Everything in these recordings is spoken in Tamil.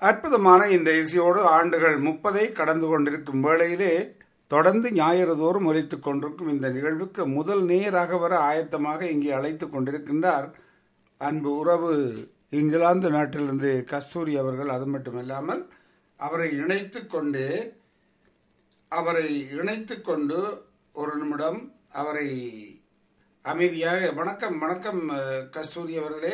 அற்புதமான இந்த இசையோடு ஆண்டுகள் முப்பதை கடந்து கொண்டிருக்கும் வேளையிலே தொடர்ந்து ஞாயிறு தோறும் ஒலித்துக் கொண்டிருக்கும் இந்த நிகழ்வுக்கு முதல் நேராக வர ஆயத்தமாக இங்கே அழைத்துக் கொண்டிருக்கின்றார் அன்பு உறவு இங்கிலாந்து நாட்டிலிருந்து கஸ்தூரி அவர்கள் அது மட்டுமில்லாமல் அவரை இணைத்து கொண்டே அவரை இணைத்து கொண்டு ஒரு நிமிடம் அவரை அமைதியாக வணக்கம் வணக்கம் அஹ், கஸ்தூரி அவர்களே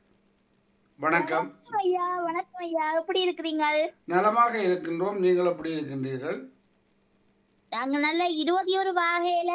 வணக்கம் ஐயா வணக்கம் ஐயா எப்படி இருக்கிறீங்க நலமாக இருக்கின்றோம் நீங்கள் எப்படி இருக்கின்றீர்கள் நாங்க நல்ல இருபத்தி ஒரு வகையில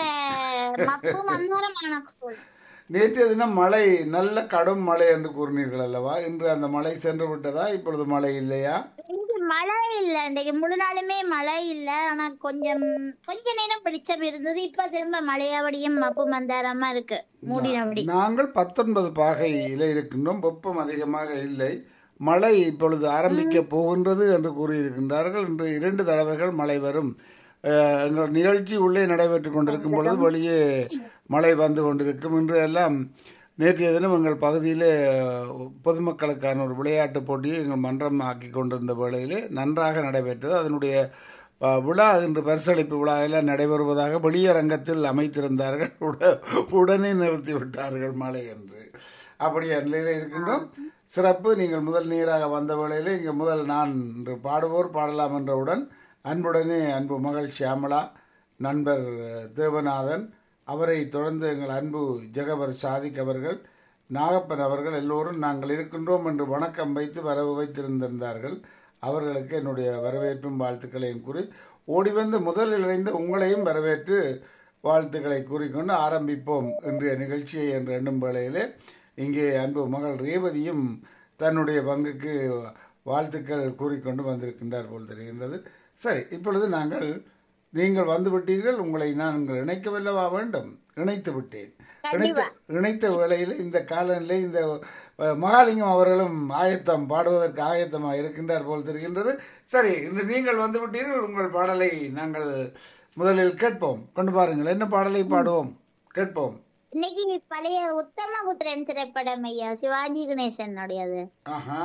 மப்பு மந்தரமான கோள் நேற்றைய தினம் மழை நல்ல கடும் மழை என்று கூறினீர்கள் அல்லவா இன்று அந்த மழை சென்று விட்டதா இப்பொழுது மழை இல்லையா இங்க மழை இல்ல இன்றைக்கு முழு நாளுமே மழை இல்ல ஆனா கொஞ்சம் கொஞ்ச நேரம் வெளிச்சம் இருந்தது இப்ப திரும்ப மழையாவடியும் மப்பு மந்தாரமா இருக்கு மூடினபடி நாங்கள் பத்தொன்பது பாகையில் இருக்கின்றோம் வெப்பம் அதிகமாக இல்லை மழை இப்பொழுது ஆரம்பிக்க போகின்றது என்று கூறியிருக்கின்றார்கள் இன்று இரண்டு தடவைகள் மழை வரும் அஹ், எங்கள் நிகழ்ச்சி உள்ளே நடைபெற்றுக் கொண்டிருக்கும் பொழுது வெளியே மழை வந்து கொண்டிருக்கும் இன்று எல்லாம் நேற்றைய தினம் எங்கள் பகுதியிலே அஹ், பொதுமக்களுக்கான ஒரு விளையாட்டுப் போட்டியை எங்கள் மன்றம் ஆக்கி கொண்டிருந்த வேளையிலே நன்றாக நடைபெற்றது அதனுடைய அஹ், விழா இன்று பரிசளிப்பு விழா எல்லாம் நடைபெறுவதாக வெளியரங்கத்தில் அமைத்திருந்தார்கள் உட- உடனே நிறுத்தி விட்டார்கள் மழை என்று அப்படியே நிலையில் இருக்கின்றோம் சிறப்பு நீங்கள் முதல் நீராக வந்த வேளையிலே இங்கே முதல் நான் இன்று பாடுவோர் பாடலாம் என்றவுடன் அன்புடனே அன்பு மகள் ஷியாமளா நண்பர் அஹ், தேவநாதன் அவரை தொடர்ந்து எங்கள் அன்பு ஜெகவர் சாதிக் அவர்கள் நாகப்பன் அவர்கள் எல்லோரும் நாங்கள் இருக்கின்றோம் என்று வணக்கம் வைத்து வரவு வைத்திருந்திருந்தார்கள் அவர்களுக்கு என்னுடைய வரவேற்பும் வாழ்த்துக்களையும் கூறி ஓடி வந்து முதலில் இணைந்த உங்களையும் வரவேற்று வாழ்த்துக்களை கூறிக்கொண்டு ஆரம்பிப்போம் இன்றைய நிகழ்ச்சியை என்று எண்ணும் வேளையிலே இங்கே அன்பு மகள் ரேவதியும் தன்னுடைய பங்குக்கு வாழ்த்துக்கள் கூறிக்கொண்டு வந்திருக்கின்றார் போல் தெரிகின்றது சரி இப்பொழுது நாங்கள் நீங்கள் வந்து விட்டீர்கள் உங்களை நான் உங்கள் இணைக்கவில்லவா வேண்டும் இணைத்து விட்டேன் இணைத்த இணைத்த வேளையில் இந்த காலநிலை இந்த அஹ், மகாலிங்கம் அவர்களும் ஆயத்தம் பாடுவதற்கு ஆயத்தமாக இருக்கின்றார் போல் தெரிகின்றது சரி இன்று நீங்கள் வந்து விட்டீர்கள் உங்கள் பாடலை நாங்கள் முதலில் கேட்போம் கொண்டு பாருங்கள் என்ன பாடலை பாடுவோம் கேட்போம் இன்னைக்கு பழைய உத்தமபுத்திரன் திரைப்படம் ஐயா சிவாஜி கணேசனுடையது ஆஹா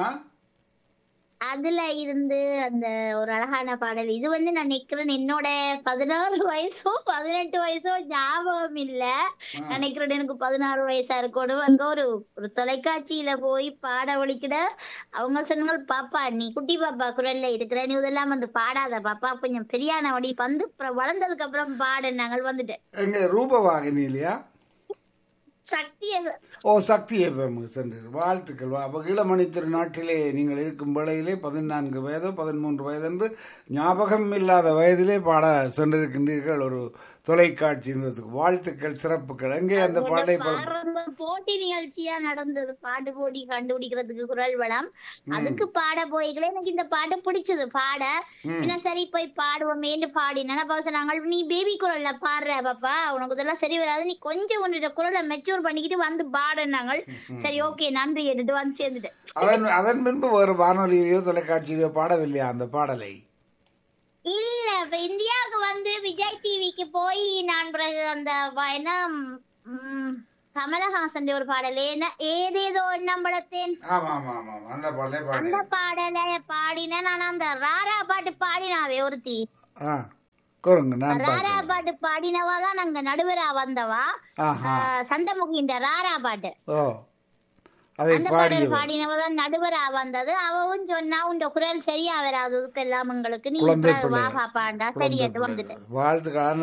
அதுல இருந்து அந்த ஒரு அழகான பாடல் இது வந்து நான் நிக்கிறேன் என்னோட பதினாறு வயசோ பதினெட்டு வயசோ ஞாபகம் இல்ல நினைக்கிறேன் எனக்கு பதினாறு வயசா இருக்கணும் அங்க ஒரு ஒரு தொலைக்காட்சியில போய் பாட ஒழிக்கிட அவங்க சொன்னாங்க பாப்பா நீ குட்டி பாப்பா குரல்ல இருக்கிற நீ இதெல்லாம் வந்து பாடாத பாப்பா கொஞ்சம் பெரியான வழி வந்து அப்புறம் வளர்ந்ததுக்கு அப்புறம் பாடு நாங்கள் வந்துட்டேன் எங்க ரூபவாகினி இல்லையா சக்திய ஓ சக்தி எஃப்எம் சென்று வாழ்த்துக்கள் வா- அப்ப இளமணி திருநாட்டிலே நீங்கள் இருக்கும் வேளையிலே பதினான்கு வயதோ பதிமூன்று வயது என்று ஞாபகம் இல்லாத வயதிலே பாட சென்றிருக்கின்றீர்கள் ஒரு தொலைக்காட்சின்றதுக்கு வாழ்த்துக்கள் சிறப்புகள் எங்கே அந்த பாடலை பாட பாடுறது போட்டி நிகழ்ச்சியா நடந்தது பாட்டு போட்டி கண்டுபிடிக்கிறதுக்கு குரல் வளம் அதுக்கு பாட போய்களே எனக்கு இந்த பாட்டு பிடிச்சது பாட என்ன சரி போய் பாடுவோமேன்னு பாடினேன் அப்ப சொன்னாங்க நீ பேபி குரல்ல பாடுற பாப்பா உனக்கு இதெல்லாம் சரி வராது நீ கொஞ்சம் உன்னோட குரலை மெச்சூர் பண்ணிக்கிட்டு வந்து பாடுனாங்க சரி ஓகே நன்றி எடுத்து வந்து சேர்ந்துட்டேன் அதன் அதன் பின்பு ஒரு வானொலியோ தொலைக்காட்சியிலோ பாடவில்லையா அந்த பாடலை இல்ல இப்ப இந்தியாவுக்கு வந்து விஜய் டிவிக்கு போய் நான் பிறகு அந்த வ- என்ன ம், கமலஹாசன் ஒரு பாடல் என்ன ஏதேதோ நம்பளத்தேன் ஆமா ஆமா ஆமா ஆமா. அந்த பாடலை பாடி அந்த பாடலை பாடினேன் நான் அந்த ராரா பாட்டு பாடினாவே ஒருத்தி ஆ கூறுங்க நான் ராரா பார்க்கிறேன். பாட்டு பாடினவா தான் நாங்க நடுவரா வந்தவா ஆஹா ஆஹ், சண்டமுகின்ற ராரா பாட்டு ஓ அதை அந்த பாடல் பாடியவர் பாடினவ தான் நடுவரா வந்தது அவவும் சொன்னா உண்ட குரல் சரியா வராததுக்கு எல்லாம் உங்களுக்கு நீ குழந்தை பிறகு வா பிள்ளை. பாப்பாண்டா குழந்தை சரியட்டு பிள்ளை. வந்துட்டேன் வாழ்த்துக்கள்